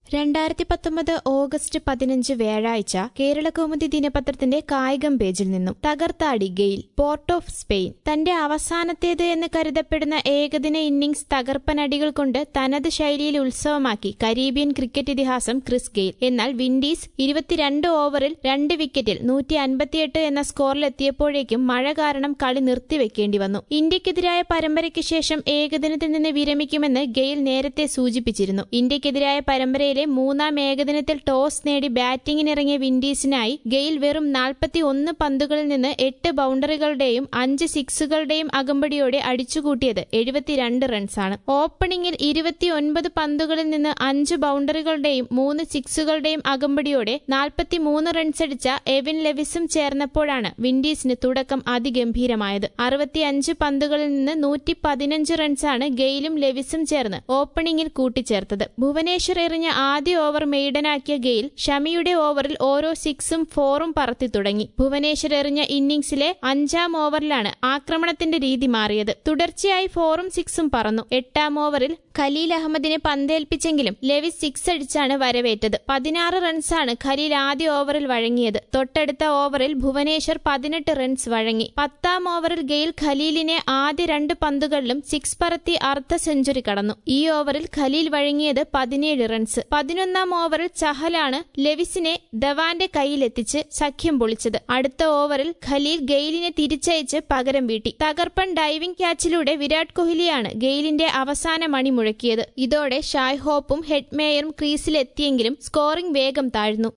രണ്ടായിരത്തി പത്തൊമ്പത് ഓഗസ്റ്റ് പതിനഞ്ച് വ്യാഴാഴ്ച കേരളകൗമുദി ദിനപത്രത്തിന്റെ കായികം പേജിൽ നിന്നും തകർത്താടി ഗെയിൽ പോർട്ട് ഓഫ് സ്പെയിൻ തന്റെ അവസാനത്തേത് എന്ന് കരുതപ്പെടുന്ന ഏകദിന ഇന്നിംഗ്സ് തകർപ്പനടികൾ കൊണ്ട് തനത് ശൈലിയിൽ ഉത്സവമാക്കി കരീബിയൻ ക്രിക്കറ്റ് ഇതിഹാസം ക്രിസ് ഗെയിൽ എന്നാൽ വിൻഡീസ് ഇരുപത്തിരണ്ട് ഓവറിൽ രണ്ട് വിക്കറ്റിൽ നൂറ്റി അൻപത്തിയെട്ട് എന്ന സ്കോറിലെത്തിയപ്പോഴേക്കും മഴ കാരണം കളി നിർത്തിവെക്കേണ്ടി വന്നു ഇന്ത്യക്കെതിരായ പരമ്പരയ്ക്ക് ശേഷം ഏകദിനത്തിൽ നിന്ന് വിരമിക്കുമെന്ന് ഗെയിൽ നേരത്തെ സൂചിപ്പിച്ചിരുന്നു ഇന്ത്യക്കെതിരായ പരമ്പരയിലെ മൂന്നാം ഏകദിനത്തിൽ ടോസ് നേടി ബാറ്റിംഗിനിറങ്ങിയ വിൻഡീസിനായി ഗെയിൽ വെറും നാൽപ്പത്തി ഒന്ന് പന്തുകളിൽ നിന്ന് എട്ട് ബൌണ്ടറികളുടെയും അഞ്ച് സിക്സുകളുടെയും അകമ്പടിയോടെ അടിച്ചുകൂട്ടിയത് എഴുപത്തിരണ്ട് റൺസാണ് ഓപ്പണിംഗിൽ ഇരുപത്തിയൊൻപത് പന്തുകളിൽ നിന്ന് അഞ്ച് ബൌണ്ടറികളുടെയും മൂന്ന് സിക്സുകളുടെയും അകമ്പടിയോടെ നാൽപ്പത്തിമൂന്ന് റൺസടിച്ച എവിൻ ലെവിസും ചേർന്നപ്പോഴാണ് വിൻഡീസിന് തുടക്കം അതിഗംഭീരമായത് അറുപത്തിയഞ്ച് പന്തുകളിൽ നിന്ന് നൂറ്റി പതിനഞ്ച് റൺസാണ് ഗെയിലും ലെവിസും ചേർന്ന് ഓപ്പണിംഗിൽ കൂട്ടിച്ചേർത്തത് ഭുവനേശ്വർ എറിഞ്ഞ ആദ്യ ഓവർ മെയ്ഡനാക്കിയ ഗെയിൽ ഷമിയുടെ ഓവറിൽ ഓരോ സിക്സും ഫോറും പറത്തി തുടങ്ങി ഭുവനേശ്വർ എറിഞ്ഞ ഇന്നിംഗ്സിലെ അഞ്ചാം ഓവറിലാണ് ആക്രമണത്തിന്റെ രീതി മാറിയത് തുടർച്ചയായി ഫോറും സിക്സും പറന്നു എട്ടാം ഓവറിൽ ഖലീൽ അഹമ്മദിനെ പന്തേൽപ്പിച്ചെങ്കിലും ലെവിസ് സിക്സ് അടിച്ചാണ് വരവേറ്റത് പതിനാറ് റൺസാണ് ഖലീൽ ആദ്യ ഓവറിൽ വഴങ്ങിയത് തൊട്ടടുത്ത ഓവറിൽ ഭുവനേശ്വർ പതിനെട്ട് റൺസ് വഴങ്ങി പത്താം ഓവറിൽ ഗെയിൽ ഖലീലിനെ ആദ്യ രണ്ട് പന്തുകളിലും സിക്സ് പറത്തി അർദ്ധ സെഞ്ചുറി കടന്നു ഈ ഓവറിൽ ഖലീൽ വഴങ്ങിയത് പതിനേഴ് റൺസ് പതിനൊന്നാം ഓവറിൽ ചഹലാണ് ലെവിസിനെ ധവാന്റെ കയ്യിലെത്തിച്ച് സഖ്യം പൊളിച്ചത് അടുത്ത ഓവറിൽ ഖലീൽ ഗെയിലിനെ തിരിച്ചയച്ച് പകരം വീട്ടി തകർപ്പൻ ഡൈവിംഗ് ക്യാച്ചിലൂടെ വിരാട് കോഹ്ലിയാണ് ഗെയിലിന്റെ അവസാന മണി മുഴക്കിയത് ഇതോടെ ഷായ് ഹോപ്പും ഹെഡ്മേയറും ക്രീസിലെത്തിയെങ്കിലും സ്കോറിംഗ് വേഗം താഴ്ന്നു